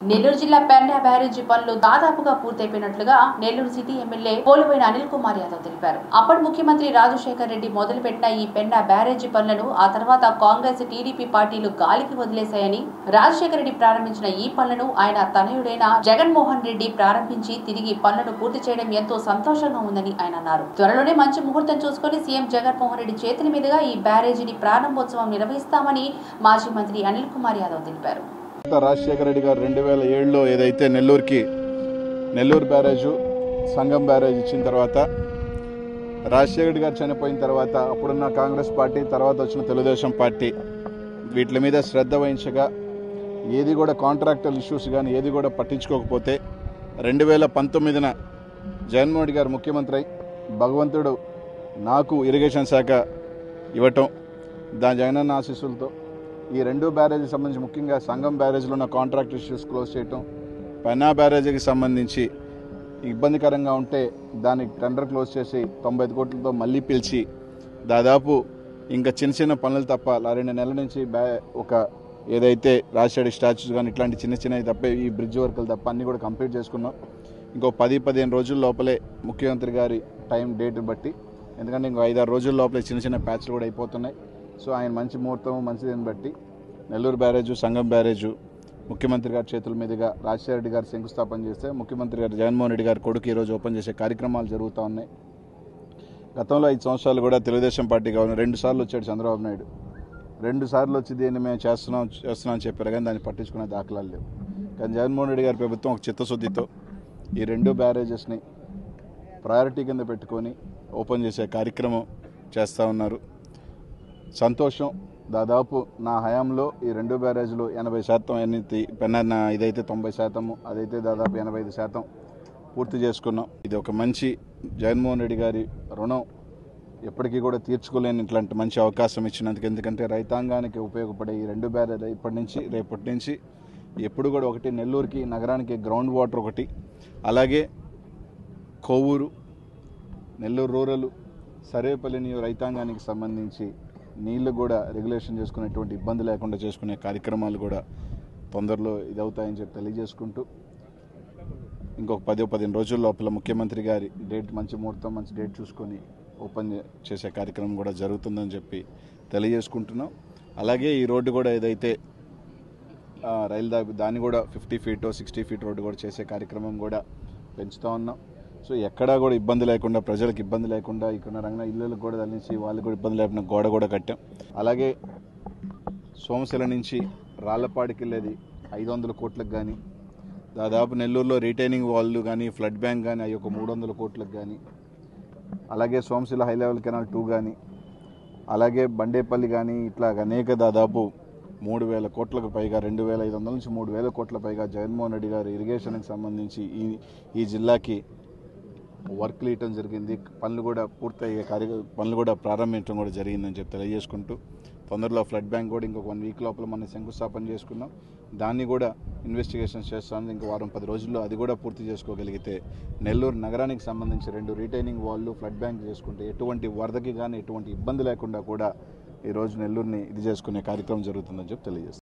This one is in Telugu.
నెల్లూరు జిల్లా పెన్నా బ్యారేజీ పనులు దాదాపుగా పూర్తయిపోయినట్లుగా నెల్లూరు సిటీ ఎమ్మెల్యే పోలుపోయిన అనిల్ కుమార్ యాదవ్ తెలిపారు అప్పటి ముఖ్యమంత్రి రాజశేఖర్ రెడ్డి మొదలుపెట్టిన ఈ పెన్నా బ్యారేజీ పనులను ఆ తర్వాత కాంగ్రెస్ టీడీపీ పార్టీలు గాలికి వదిలేశాయని రాజశేఖర్ రెడ్డి ప్రారంభించిన ఈ పనులను ఆయన తనయుడైన జగన్మోహన్ రెడ్డి ప్రారంభించి తిరిగి పనులను పూర్తి చేయడం ఎంతో సంతోషంగా ఉందని ఆయన అన్నారు త్వరలోనే మంచి ముహూర్తం చూసుకుని సీఎం జగన్మోహన్ రెడ్డి చేతుల మీదుగా ఈ బ్యారేజీని ప్రారంభోత్సవం నిర్వహిస్తామని మాజీ మంత్రి అనిల్ కుమార్ యాదవ్ తెలిపారు రాజశేఖర రెడ్డి గారు రెండు వేల ఏడులో ఏదైతే నెల్లూరుకి నెల్లూరు బ్యారేజు సంగం బ్యారేజ్ ఇచ్చిన తర్వాత రాజశేఖర రెడ్డి గారు చనిపోయిన తర్వాత అప్పుడున్న కాంగ్రెస్ పార్టీ తర్వాత వచ్చిన తెలుగుదేశం పార్టీ వీటి మీద శ్రద్ధ వహించగా ఏది కూడా కాంట్రాక్టర్ ఇష్యూస్ కానీ ఏది కూడా పట్టించుకోకపోతే రెండు వేల పంతొమ్మిదిన జగన్మోహన్ రెడ్డి గారు ముఖ్యమంత్రి అయి భగవంతుడు నాకు ఇరిగేషన్ శాఖ ఇవ్వటం దాని జగనన్న ఆశీస్సులతో ఈ రెండు బ్యారేజీకి సంబంధించి ముఖ్యంగా సంగం బ్యారేజ్లో ఉన్న కాంట్రాక్ట్ ఇష్యూస్ క్లోజ్ చేయటం పెన్నా బ్యారేజీకి సంబంధించి ఇబ్బందికరంగా ఉంటే దానికి టెండర్ క్లోజ్ చేసి తొంభై ఐదు కోట్లతో మళ్ళీ పిలిచి దాదాపు ఇంకా చిన్న చిన్న పనులు తప్ప లా రెండు నెలల నుంచి బ్యా ఒక ఏదైతే రాజశేఖర్ స్టాచ్యూస్ కానీ ఇట్లాంటి చిన్న చిన్నవి తప్ప ఈ బ్రిడ్జ్ వర్కులు తప్ప అన్నీ కూడా కంప్లీట్ చేసుకున్నాం ఇంకో పది పదిహేను రోజుల లోపలే ముఖ్యమంత్రి గారి టైం డేట్ బట్టి ఎందుకంటే ఇంకో ఐదారు రోజుల లోపలే చిన్న చిన్న ప్యాచ్లు కూడా అయిపోతున్నాయి సో ఆయన మంచి ముహూర్తం మంచిదని బట్టి నెల్లూరు బ్యారేజు సంగం బ్యారేజు ముఖ్యమంత్రి గారి చేతుల మీదుగా రాజశేఖర రెడ్డి గారు శంకుస్థాపన చేస్తే ముఖ్యమంత్రి గారు జగన్మోహన్ రెడ్డి గారి కొడుకు ఈరోజు ఓపెన్ చేసే కార్యక్రమాలు జరుగుతూ ఉన్నాయి గతంలో ఐదు సంవత్సరాలు కూడా తెలుగుదేశం పార్టీ గవర్నర్ రెండు సార్లు వచ్చాడు చంద్రబాబు నాయుడు రెండు సార్లు వచ్చి దీన్ని మేము చేస్తున్నాం చేస్తున్నాం అని చెప్పారు కానీ దాన్ని పట్టించుకునే దాఖలాలు లేవు కానీ జగన్మోహన్ రెడ్డి గారి ప్రభుత్వం ఒక చిత్తశుద్ధితో ఈ రెండు బ్యారేజెస్ని ప్రయారిటీ కింద పెట్టుకొని ఓపెన్ చేసే కార్యక్రమం చేస్తూ ఉన్నారు సంతోషం దాదాపు నా హయాంలో ఈ రెండు బ్యారేజ్లు ఎనభై శాతం ఎన్ని పెన్న ఇదైతే తొంభై శాతము అదైతే దాదాపు ఎనభై ఐదు శాతం పూర్తి చేసుకున్నాం ఇది ఒక మంచి జగన్మోహన్ రెడ్డి గారి రుణం ఎప్పటికీ కూడా తీర్చుకోలేని ఇట్లాంటి మంచి అవకాశం ఇచ్చినందుకు ఎందుకంటే రైతాంగానికి ఉపయోగపడే ఈ రెండు బ్యారేజ్ ఇప్పటి నుంచి రేపటి నుంచి ఎప్పుడు కూడా ఒకటి నెల్లూరుకి నగరానికి గ్రౌండ్ వాటర్ ఒకటి అలాగే కొవ్వూరు నెల్లూరు రూరల్ సర్వేపల్లి నియో రైతాంగానికి సంబంధించి నీళ్లు కూడా రెగ్యులేషన్ చేసుకునేటువంటి ఇబ్బంది లేకుండా చేసుకునే కార్యక్రమాలు కూడా తొందరలో ఇదవుతాయని చెప్పి తెలియజేసుకుంటూ ఇంకొక పది పదిహేను రోజుల లోపల ముఖ్యమంత్రి గారి డేట్ మంచి ముహూర్తం మంచి డేట్ చూసుకొని ఓపెన్ చేసే కార్యక్రమం కూడా జరుగుతుందని చెప్పి తెలియజేసుకుంటున్నాం అలాగే ఈ రోడ్డు కూడా ఏదైతే ఆ, రైలు దా దాన్ని కూడా fifty feet sixty feet road కూడా చేసే కార్యక్రమం కూడా పెంచుతూ ఉన్నాం సో ఎక్కడా కూడా ఇబ్బంది లేకుండా ప్రజలకు ఇబ్బంది లేకుండా ఇక్కడ రంగ ఇళ్ళలకు కూడా తరలించి వాళ్ళకి కూడా ఇబ్బంది లేకుండా గోడ కూడా కట్టాం అలాగే సోమశిల నుంచి రాళ్లపాడికి వెళ్ళేది ఐదు వందల కోట్లకు కానీ దాదాపు నెల్లూరులో రీటైనింగ్ వాళ్ళు కానీ ఫ్లడ్ బ్యాంక్ కానీ అవి ఒక మూడు వందల కోట్లకు కానీ అలాగే Somasila high level canal two కానీ అలాగే బండేపల్లి కానీ ఇట్లా అనేక దాదాపు మూడు వేల కోట్లకు పైగా రెండు వేల ఐదు వందల నుంచి మూడు వేల కోట్ల పైగా జగన్మోహన్ రెడ్డి గారు ఇరిగేషన్కి సంబంధించి ఈ ఈ జిల్లాకి వర్క్లు ఇవ్వటం జరిగింది పనులు కూడా పూర్తయ్యే కార్య పనులు కూడా ప్రారంభించడం కూడా జరిగిందని చెప్పి తెలియజేసుకుంటూ తొందరలో ఫ్లడ్ బ్యాంక్ కూడా ఇంకొక వన్ వీక్ లోపల మనం శంకుస్థాపన చేసుకున్నాం దాన్ని కూడా ఇన్వెస్టిగేషన్స్ చేస్తాను ఇంకో వారం పది రోజుల్లో అది కూడా పూర్తి చేసుకోగలిగితే నెల్లూరు నగరానికి సంబంధించి రెండు రీటైనింగ్ వాల్లు ఫ్లడ్ బ్యాంక్ చేసుకుంటే ఎటువంటి వరదకి కానీ ఎటువంటి ఇబ్బంది లేకుండా కూడా ఈరోజు నెల్లూరుని ఇది చేసుకునే కార్యక్రమం జరుగుతుందని చెప్పి తెలియజేస్తాను